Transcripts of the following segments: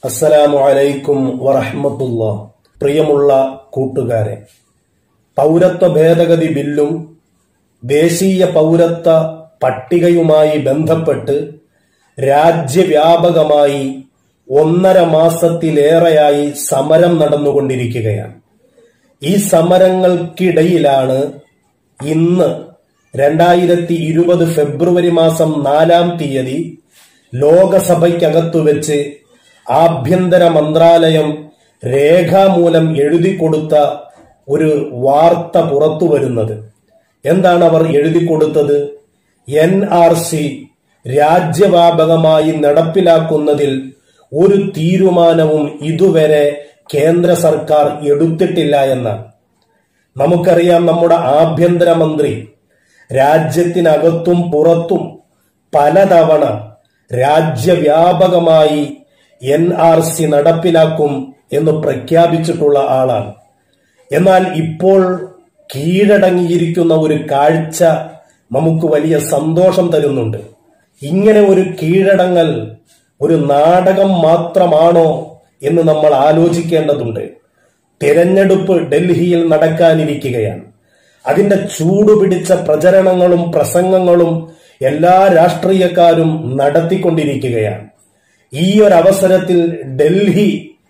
അസ്സലാമു അലൈക്കും വറഹ്മത്തുള്ള പ്രിയമുള്ള കൂട്ടുകാരെ പൗരത്വ ഭേദഗതി ബില്ലും ദേശീയ പൗരത്വ പട്ടികയുമായി ബന്ധപ്പെട്ട് രാജ്യവ്യാപകമായി ഒന്നര മാസത്തിലേറെയായി സമരം നടന്നുകൊണ്ടിരിക്കുകയാണ് ഈ സമരങ്ങൾക്കിടയിലാണ് ഇന്ന് രണ്ടായിരത്തി ഇരുപത് ഫെബ്രുവരി മാസം നാലാം തീയതി ലോകസഭയ്ക്കകത്തു വെച്ച് ആഭ്യന്തര മന്ത്രാലയം രേഖാമൂലം എഴുതി കൊടുത്ത ഒരു വാർത്ത പുറത്തു വരുന്നത് എന്താണ് അവർ എഴുതി കൊടുത്തത് എൻ ആർ സി രാജ്യവ്യാപകമായി നടപ്പിലാക്കുന്നതിൽ ഒരു തീരുമാനവും ഇതുവരെ കേന്ദ്ര സർക്കാർ എടുത്തിട്ടില്ല എന്നാണ് നമുക്കറിയാം നമ്മുടെ ആഭ്യന്തരമന്ത്രി രാജ്യത്തിനകത്തും പുറത്തും പലതവണ രാജ്യവ്യാപകമായി എൻ ആർ സി നടപ്പിലാക്കും എന്ന് പ്രഖ്യാപിച്ചിട്ടുള്ള ആളാണ് എന്നാൽ ഇപ്പോൾ കീഴടങ്ങിയിരിക്കുന്ന ഒരു കാഴ്ച നമുക്ക് വലിയ സന്തോഷം തരുന്നുണ്ട് ഇങ്ങനെ ഒരു കീഴടങ്ങൽ ഒരു നാടകം മാത്രമാണോ എന്ന് നമ്മൾ ആലോചിക്കേണ്ടതുണ്ട് തിരഞ്ഞെടുപ്പ് ഡൽഹിയിൽ നടക്കാനിരിക്കുകയാണ് അതിന്റെ ചൂടുപിടിച്ച പ്രചരണങ്ങളും പ്രസംഗങ്ങളും എല്ലാ രാഷ്ട്രീയക്കാരും നടത്തിക്കൊണ്ടിരിക്കുകയാണ് ഈ ഒരു അവസരത്തിൽ ഡൽഹി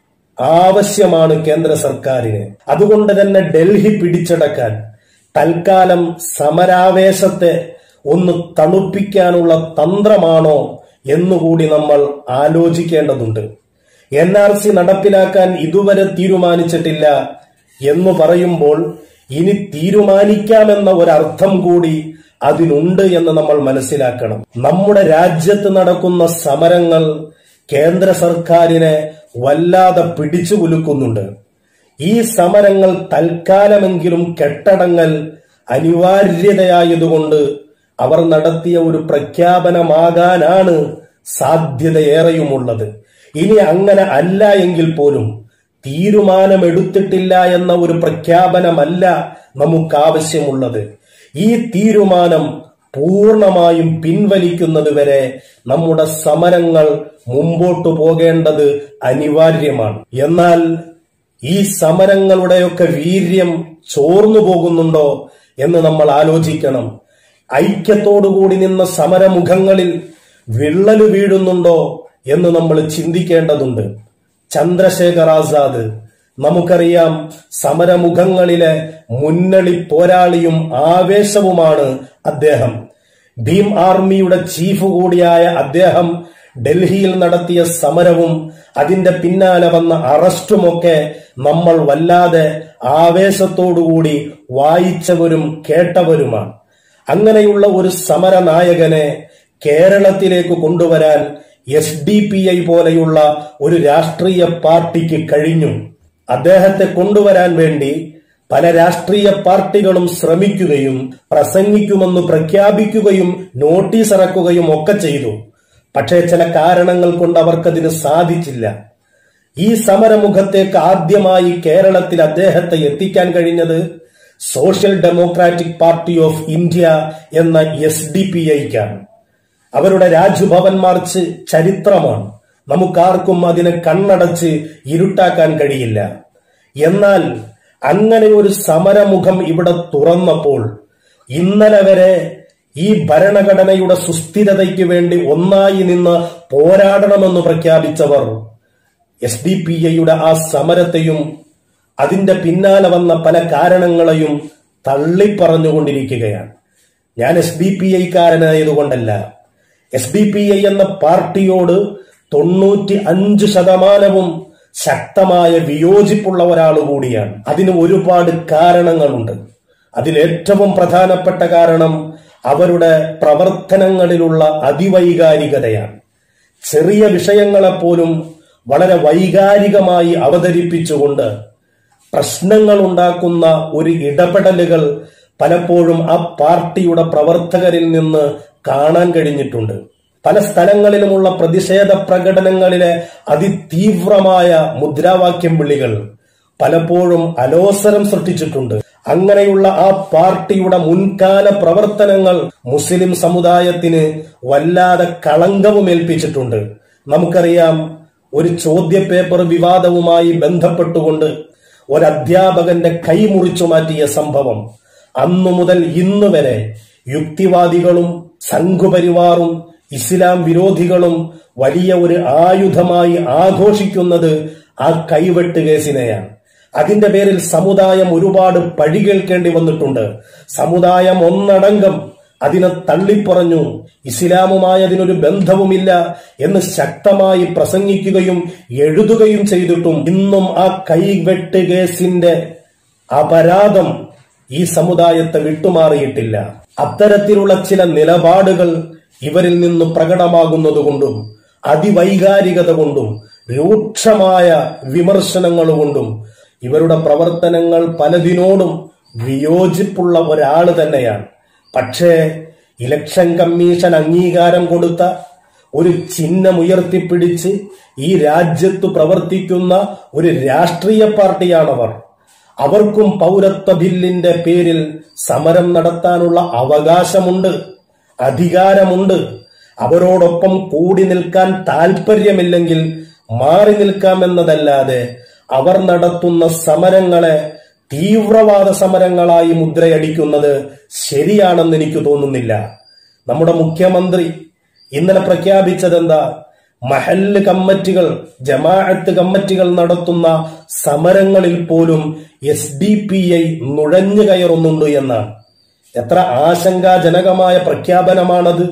ആവശ്യമാണ് കേന്ദ്ര സർക്കാരിന് അതുകൊണ്ട് തന്നെ ഡൽഹി പിടിച്ചടക്കാൻ തൽക്കാലം സമരാവേശത്തെ ഒന്ന് തണുപ്പിക്കാനുള്ള തന്ത്രമാണോ എന്നുകൂടി നമ്മൾ ആലോചിക്കേണ്ടതുണ്ട് എൻ ആർ സി നടപ്പിലാക്കാൻ ഇതുവരെ തീരുമാനിച്ചിട്ടില്ല എന്ന് പറയുമ്പോൾ ഇനി തീരുമാനിക്കാമെന്ന ഒരർത്ഥം കൂടി അതിനുണ്ട് എന്ന് നമ്മൾ മനസ്സിലാക്കണം നമ്മുടെ രാജ്യത്ത് നടക്കുന്ന സമരങ്ങൾ കേന്ദ്ര സർക്കാരിനെ വല്ലാതെ പിടിച്ചു കുലുക്കുന്നുണ്ട് ഈ സമരങ്ങൾ തൽക്കാലമെങ്കിലും കെട്ടടങ്ങൽ അനിവാര്യതയായതുകൊണ്ട് അവർ നടത്തിയ ഒരു പ്രഖ്യാപനമാകാനാണ് സാധ്യതയേറെയുമുള്ളത് ഇനി അങ്ങനെ അല്ല എങ്കിൽ പോലും തീരുമാനമെടുത്തിട്ടില്ല എന്ന ഒരു പ്രഖ്യാപനമല്ല നമുക്ക് ആവശ്യമുള്ളത് ഈ തീരുമാനം പൂർണമായും പിൻവലിക്കുന്നത് വരെ നമ്മുടെ സമരങ്ങൾ മുമ്പോട്ടു പോകേണ്ടത് അനിവാര്യമാണ് എന്നാൽ ഈ സമരങ്ങളുടെയൊക്കെ വീര്യം ചോർന്നു പോകുന്നുണ്ടോ എന്ന് നമ്മൾ ആലോചിക്കണം ഐക്യത്തോടുകൂടി നിന്ന സമരമുഖങ്ങളിൽ വിള്ളല് വീഴുന്നുണ്ടോ എന്ന് നമ്മൾ ചിന്തിക്കേണ്ടതുണ്ട് ചന്ദ്രശേഖർ ആസാദ് നമുക്കറിയാം സമരമുഖങ്ങളിലെ മുന്നണി പോരാളിയും ആവേശവുമാണ് അദ്ദേഹം ഭീം ആർമിയുടെ ചീഫ് കൂടിയായ അദ്ദേഹം ഡൽഹിയിൽ നടത്തിയ സമരവും അതിന്റെ പിന്നാലെ വന്ന അറസ്റ്റുമൊക്കെ നമ്മൾ വല്ലാതെ ആവേശത്തോടുകൂടി വായിച്ചവരും കേട്ടവരുമാണ് അങ്ങനെയുള്ള ഒരു സമര നായകനെ കേരളത്തിലേക്ക് കൊണ്ടുവരാൻ എസ് ഡി പി ഐ പോലെയുള്ള ഒരു രാഷ്ട്രീയ പാർട്ടിക്ക് കഴിഞ്ഞു അദ്ദേഹത്തെ കൊണ്ടുവരാൻ വേണ്ടി പല രാഷ്ട്രീയ പാർട്ടികളും ശ്രമിക്കുകയും പ്രസംഗിക്കുമെന്ന് പ്രഖ്യാപിക്കുകയും നോട്ടീസ് ഇറക്കുകയും ഒക്കെ ചെയ്തു പക്ഷേ ചില കാരണങ്ങൾ കൊണ്ട് അവർക്കതിന് സാധിച്ചില്ല ഈ സമരമുഖത്തേക്ക് ആദ്യമായി കേരളത്തിൽ അദ്ദേഹത്തെ എത്തിക്കാൻ കഴിഞ്ഞത് social democratic party of India എന്ന എസ് ഡി പി ഐക്കാണ് അവരുടെ രാജ്ഭവൻ മാർച്ച് ചരിത്രമാണ് നമുക്കാർക്കും അതിനെ കണ്ണടച്ച് ഇരുട്ടാക്കാൻ കഴിയില്ല എന്നാൽ അങ്ങനെ ഒരു സമരമുഖം ഇവിടെ തുറന്നപ്പോൾ ഇന്നലെ വരെ ഈ ഭരണഘടനയുടെ സുസ്ഥിരതയ്ക്ക് വേണ്ടി ഒന്നായി നിന്ന് പോരാടണമെന്ന് പ്രഖ്യാപിച്ചവർ എസ് ഡി പി ഐയുടെ ആ സമരത്തെയും അതിന്റെ പിന്നാലെ വന്ന പല കാരണങ്ങളെയും തള്ളിപ്പറഞ്ഞുകൊണ്ടിരിക്കുകയാണ് ഞാൻ എസ് ഡി പി ഐക്കാരനായതുകൊണ്ടല്ല എസ് ഡി പി ഐ എന്ന പാർട്ടിയോട് തൊണ്ണൂറ്റി അഞ്ച് ശതമാനവും ശക്തമായ വിയോജിപ്പുള്ള ഒരാൾ കൂടിയാണ് അതിന് ഒരുപാട് കാരണങ്ങളുണ്ട് അതിലേറ്റവും പ്രധാനപ്പെട്ട കാരണം അവരുടെ പ്രവർത്തനങ്ങളിലുള്ള അതിവൈകാരികതയാണ് ചെറിയ വിഷയങ്ങളെപ്പോലും വളരെ വൈകാരികമായി അവതരിപ്പിച്ചുകൊണ്ട് പ്രശ്നങ്ങൾ ഉണ്ടാക്കുന്ന ഒരു ഇടപെടലുകൾ പലപ്പോഴും ആ പാർട്ടിയുടെ പ്രവർത്തകരിൽ നിന്ന് കാണാൻ കഴിഞ്ഞിട്ടുണ്ട് പല സ്ഥലങ്ങളിലുമുള്ള പ്രതിഷേധ പ്രകടനങ്ങളിലെ അതിതീവ്രമായ മുദ്രാവാക്യം വിളികൾ പലപ്പോഴും അലോസരം സൃഷ്ടിച്ചിട്ടുണ്ട് അങ്ങനെയുള്ള ആ പാർട്ടിയുടെ മുൻകാല പ്രവർത്തനങ്ങൾ മുസ്ലിം സമുദായത്തിന് വല്ലാതെ കളങ്കവും ഏൽപ്പിച്ചിട്ടുണ്ട് നമുക്കറിയാം ഒരു ചോദ്യപേപ്പർ വിവാദവുമായി ബന്ധപ്പെട്ടുകൊണ്ട് ഒരധ്യാപകന്റെ കൈ മുറിച്ചു മാറ്റിയ സംഭവം അന്നു മുതൽ ഇന്ന് വരെ യുക്തിവാദികളും സംഘുപരിവാറും ഇസ്ലാം വിരോധികളും വലിയ ഒരു ആയുധമായി ആഘോഷിക്കുന്നത് ആ കൈവെട്ട് കേസിനെയാണ് അതിന്റെ പേരിൽ സമുദായം ഒരുപാട് പഴി കേൾക്കേണ്ടി വന്നിട്ടുണ്ട് സമുദായം ഒന്നടങ്കം അതിനെ തള്ളിപ്പറഞ്ഞു ഇസ്ലാമുമായി അതിനൊരു ബന്ധവുമില്ല എന്ന് ശക്തമായി പ്രസംഗിക്കുകയും എഴുതുകയും ചെയ്തിട്ടും ഇന്നും ആ കൈവെട്ട് കേസിന്റെ അപരാധം ഈ സമുദായത്തെ വിട്ടുമാറിയിട്ടില്ല അത്തരത്തിലുള്ള ചില നിലപാടുകൾ ഇവരിൽ നിന്ന് പ്രകടമാകുന്നതുകൊണ്ടും അതിവൈകാരികത കൊണ്ടും രൂക്ഷമായ വിമർശനങ്ങൾ കൊണ്ടും ഇവരുടെ പ്രവർത്തനങ്ങൾ പലതിനോടും വിയോജിപ്പുള്ള ഒരാള് തന്നെയാണ് പക്ഷേ ഇലക്ഷൻ കമ്മീഷൻ അംഗീകാരം കൊടുത്ത ഒരു ചിഹ്നം ഉയർത്തിപ്പിടിച്ച് ഈ രാജ്യത്ത് പ്രവർത്തിക്കുന്ന ഒരു രാഷ്ട്രീയ പാർട്ടിയാണവർ അവർക്കും പൗരത്വ ബില്ലിന്റെ പേരിൽ സമരം നടത്താനുള്ള അവകാശമുണ്ട് അധികാരമുണ്ട് അവരോടൊപ്പം കൂടി നിൽക്കാൻ താല്പര്യമില്ലെങ്കിൽ മാറി നിൽക്കാമെന്നതല്ലാതെ അവർ നടത്തുന്ന സമരങ്ങളെ തീവ്രവാദ സമരങ്ങളായി മുദ്രയടിക്കുന്നത് ശരിയാണെന്ന് എനിക്ക് തോന്നുന്നില്ല നമ്മുടെ മുഖ്യമന്ത്രി ഇന്നലെ പ്രഖ്യാപിച്ചതെന്താ മഹല്ല് കമ്മിറ്റികൾ ജമാഅത്ത് കമ്മിറ്റികൾ നടത്തുന്ന സമരങ്ങളിൽ പോലും എസ് ഡി പി ഐ നുഴഞ്ഞു കയറുന്നുണ്ട് എന്നാണ് എത്ര ആശങ്കാജനകമായ പ്രഖ്യാപനമാണത്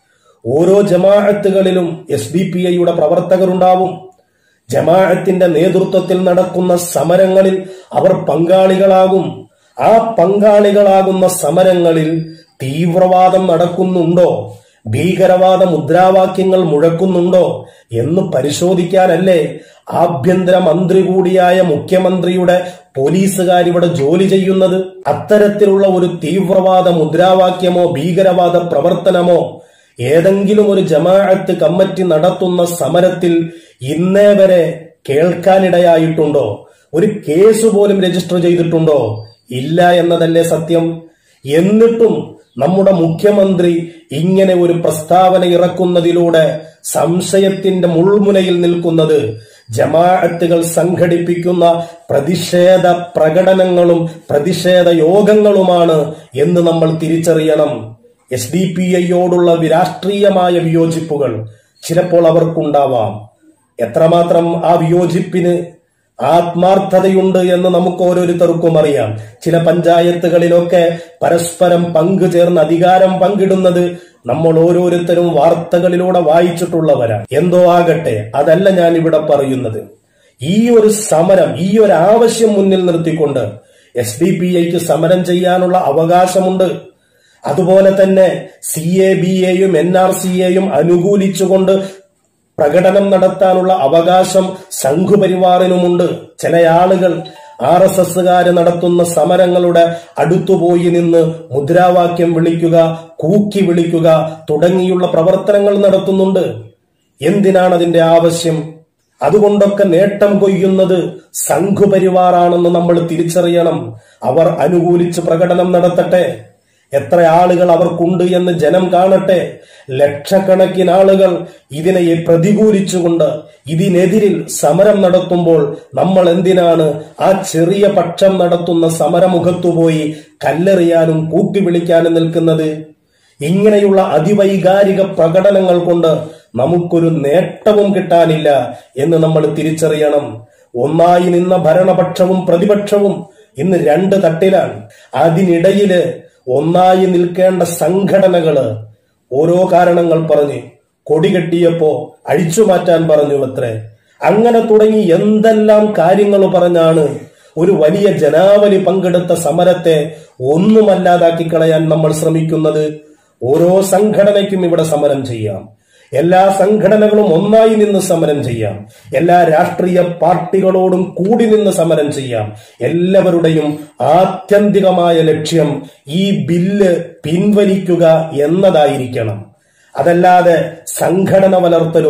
ഓരോ ജമാഅത്തുകളിലും എസ് ഡി പി ഐയുടെ പ്രവർത്തകരുണ്ടാവും ജമാഅത്തിന്റെ നേതൃത്വത്തിൽ നടക്കുന്ന സമരങ്ങളിൽ അവർ പങ്കാളികളാകും ആ പങ്കാളികളാകുന്ന സമരങ്ങളിൽ തീവ്രവാദം നടക്കുന്നുണ്ടോ ഭീകരവാദ മുദ്രാവാക്യങ്ങൾ മുഴക്കുന്നുണ്ടോ എന്ന് പരിശോധിക്കാനല്ലേ ആഭ്യന്തര മന്ത്രി കൂടിയായ മുഖ്യമന്ത്രിയുടെ പോലീസുകാരിവിടെ ജോലി ചെയ്യുന്നത് അത്തരത്തിലുള്ള ഒരു തീവ്രവാദ മുദ്രാവാക്യമോ ഭീകരവാദ പ്രവർത്തനമോ ഏതെങ്കിലും ഒരു ജമാഅത്ത് കമ്മിറ്റി നടത്തുന്ന സമരത്തിൽ ഇന്നേ വരെ കേൾക്കാനിടയായിട്ടുണ്ടോ ഒരു കേസ് പോലും രജിസ്റ്റർ ചെയ്തിട്ടുണ്ടോ ഇല്ല എന്നതല്ലേ സത്യം എന്നിട്ടും നമ്മുടെ മുഖ്യമന്ത്രി ഇങ്ങനെ ഒരു പ്രസ്താവന ഇറക്കുന്നതിലൂടെ സംശയത്തിന്റെ മുൾമുനയിൽ നിൽക്കുന്നത് ജമാഅത്തുകൾ സംഘടിപ്പിക്കുന്ന പ്രതിഷേധ പ്രകടനങ്ങളും പ്രതിഷേധ യോഗങ്ങളുമാണ് എന്ന് നമ്മൾ തിരിച്ചറിയണം എസ് ഡി പി ഐയോടുള്ള രാഷ്ട്രീയമായ വിയോജിപ്പുകൾ ചിലപ്പോൾ അവർക്കുണ്ടാവാം എത്രമാത്രം ആ വിയോജിപ്പിന് ആത്മാർത്ഥതയുണ്ട് എന്ന് നമുക്ക് ഓരോരുത്തർക്കും അറിയാം ചില പഞ്ചായത്തുകളിലൊക്കെ പരസ്പരം പങ്കു ചേർന്ന് അധികാരം പങ്കിടുന്നത് നമ്മൾ ഓരോരുത്തരും വാർത്തകളിലൂടെ വായിച്ചിട്ടുള്ളവരാണ് എന്തോ ആകട്ടെ അതല്ല ഞാൻ ഇവിടെ പറയുന്നത് ഈ ഒരു സമരം ഈ ഒരു ആവശ്യം മുന്നിൽ നിർത്തിക്കൊണ്ട് എസ് ഡി പി ഐക്ക് സമരം ചെയ്യാനുള്ള അവകാശമുണ്ട് അതുപോലെ തന്നെ സി എ ബി എയും എൻ ആർ സി എയും അനുകൂലിച്ചുകൊണ്ട് പ്രകടനം നടത്താനുള്ള അവകാശം സംഘുപരിവാറിനുമുണ്ട് ചില ആളുകൾ ആർ എസ് എസുകാര് നടത്തുന്ന സമരങ്ങളുടെ അടുത്തുപോയി നിന്ന് മുദ്രാവാക്യം വിളിക്കുക കൂക്കി വിളിക്കുക തുടങ്ങിയുള്ള പ്രവർത്തനങ്ങൾ നടത്തുന്നുണ്ട് എന്തിനാണ് അതിന്റെ ആവശ്യം അതുകൊണ്ടൊക്കെ നേട്ടം കൊയ്യുന്നത് സംഘുപരിവാറാണെന്ന് നമ്മൾ തിരിച്ചറിയണം അവർ അനുകൂലിച്ച് പ്രകടനം നടത്തട്ടെ എത്ര ആളുകൾ അവർക്കുണ്ട് എന്ന് ജനം കാണട്ടെ ലക്ഷക്കണക്കിന് ആളുകൾ ഇതിനെ പ്രതികൂലിച്ചുകൊണ്ട് ഇതിനെതിരിൽ സമരം നടത്തുമ്പോൾ നമ്മൾ എന്തിനാണ് ആ ചെറിയ പക്ഷം നടത്തുന്ന സമരമുഖത്തുപോയി കല്ലെറിയാനും കൂക്കി വിളിക്കാനും നിൽക്കുന്നത് ഇങ്ങനെയുള്ള അതിവൈകാരിക പ്രകടനങ്ങൾ കൊണ്ട് നമുക്കൊരു നേട്ടവും കിട്ടാനില്ല എന്ന് നമ്മൾ തിരിച്ചറിയണം ഒന്നായി നിന്ന ഭരണപക്ഷവും പ്രതിപക്ഷവും ഇന്ന് രണ്ട് തട്ടിലാണ് അതിനിടയില് ഒന്നായി നിൽക്കേണ്ട സംഘടനകള് ഓരോ കാരണങ്ങൾ പറഞ്ഞ് കൊടി കെട്ടിയപ്പോ അഴിച്ചുമാറ്റാൻ പറഞ്ഞു അത്രേ അങ്ങനെ തുടങ്ങി എന്തെല്ലാം കാര്യങ്ങൾ പറഞ്ഞാണ് ഒരു വലിയ ജനാവലി പങ്കെടുത്ത സമരത്തെ ഒന്നുമല്ലാതാക്കി കളയാൻ നമ്മൾ ശ്രമിക്കുന്നത് ഓരോ സംഘടനയ്ക്കും ഇവിടെ സമരം ചെയ്യാം എല്ലാ സംഘടനകളും ഒന്നായി നിന്ന് സമരം ചെയ്യാം എല്ലാ രാഷ്ട്രീയ പാർട്ടികളോടും കൂടി നിന്ന് സമരം ചെയ്യാം എല്ലാവരുടെയും ആത്യന്തികമായ ലക്ഷ്യം ഈ ബില്ല് പിൻവലിക്കുക എന്നതായിരിക്കണം അതല്ലാതെ സംഘടന വളർത്തലും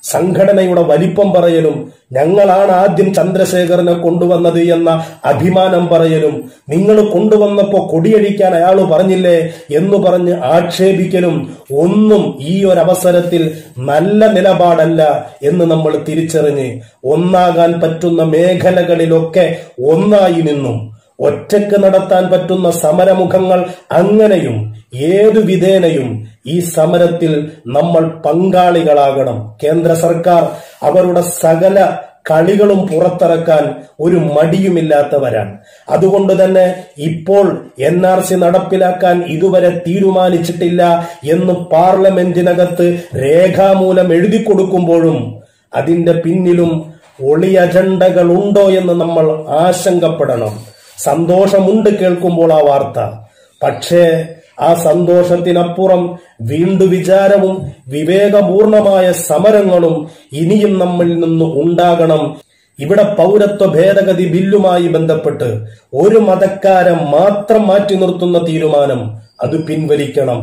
സംഘടനയുടെ വലിപ്പം പറയലും ഞങ്ങളാണ് ആദ്യം ചന്ദ്രശേഖരനെ കൊണ്ടുവന്നത് എന്ന അഭിമാനം പറയലും നിങ്ങൾ കൊണ്ടുവന്നപ്പോ കൊടിയടിക്കാൻ അയാൾ പറഞ്ഞില്ലേ എന്ന് പറഞ്ഞ് ആക്ഷേപിക്കലും ഒന്നും ഈ ഒരു അവസരത്തിൽ നല്ല നിലപാടല്ല എന്ന് നമ്മൾ തിരിച്ചറിഞ്ഞ് ഒന്നാകാൻ പറ്റുന്ന മേഖലകളിലൊക്കെ ഒന്നായി നിന്നും ഒറ്റക്ക് നടത്താൻ പറ്റുന്ന സമരമുഖങ്ങൾ അങ്ങനെയും ഏതു വിധേനയും ഈ സമരത്തിൽ നമ്മൾ പങ്കാളികളാകണം കേന്ദ്ര സർക്കാർ അവരുടെ സകല കളികളും പുറത്തിറക്കാൻ ഒരു മടിയുമില്ലാത്തവരാണ് അതുകൊണ്ട് തന്നെ ഇപ്പോൾ എൻ ആർ സി നടപ്പിലാക്കാൻ ഇതുവരെ തീരുമാനിച്ചിട്ടില്ല എന്ന് പാർലമെന്റിനകത്ത് രേഖാമൂലം എഴുതി കൊടുക്കുമ്പോഴും അതിന്റെ പിന്നിലും ഒളി അജണ്ടകൾ ഉണ്ടോ എന്ന് നമ്മൾ ആശങ്കപ്പെടണം സന്തോഷമുണ്ട് കേൾക്കുമ്പോൾ ആ വാർത്ത പക്ഷേ ആ സന്തോഷത്തിനപ്പുറം വീണ്ടു വിചാരവും വിവേകപൂർണമായ സമരങ്ങളും ഇനിയും നമ്മളിൽ നിന്ന് ഉണ്ടാകണം ഇവിടെ പൗരത്വ ഭേദഗതി ബില്ലുമായി ബന്ധപ്പെട്ട് ഒരു മതക്കാരെ മാത്രം മാറ്റി നിർത്തുന്ന തീരുമാനം അത് പിൻവലിക്കണം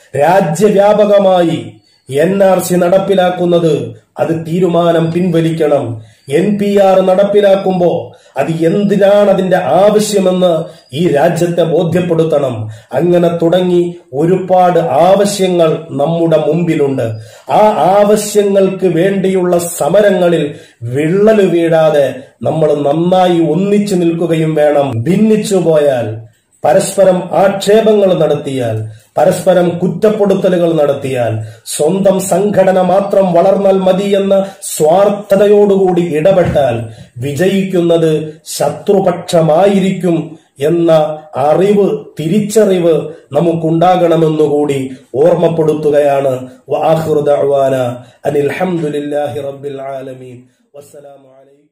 രാജ്യവ്യാപകമായി എൻ ആർ സി നടപ്പിലാക്കുന്നത് അത് തീരുമാനം പിൻവലിക്കണം എൻ പി ആർ നടപ്പിലാക്കുമ്പോ അത് എന്തിനാണ് അതിന്റെ ആവശ്യമെന്ന് ഈ രാജ്യത്തെ ബോധ്യപ്പെടുത്തണം അങ്ങനെ തുടങ്ങി ഒരുപാട് ആവശ്യങ്ങൾ നമ്മുടെ മുമ്പിലുണ്ട് ആ ആവശ്യങ്ങൾക്ക് വേണ്ടിയുള്ള സമരങ്ങളിൽ വിള്ളല് വീഴാതെ നമ്മൾ നന്നായി ഒന്നിച്ചു നിൽക്കുകയും വേണം ഭിന്നിച്ചു പോയാൽ പരസ്പരം ആക്ഷേപങ്ങൾ നടത്തിയാൽ പരസ്പരം കുറ്റപ്പെടുത്തലുകൾ നടത്തിയാൽ സ്വന്തം സംഘടന മാത്രം വളർന്നാൽ മതിയെന്ന സ്വാർത്ഥതയോടുകൂടി ഇടപെട്ടാൽ വിജയിക്കുന്നത് ശത്രുപക്ഷമായിരിക്കും എന്ന അറിവ് തിരിച്ചറിവ് നമുക്കുണ്ടാകണമെന്നുകൂടി ഓർമ്മപ്പെടുത്തുകയാണ് വാഹിർ ദഅ്വാന അനിൽ ഹംദുലില്ലാഹി റബ്ബിൽ ആലമീൻ വസ്സലാമു അലൈക്കും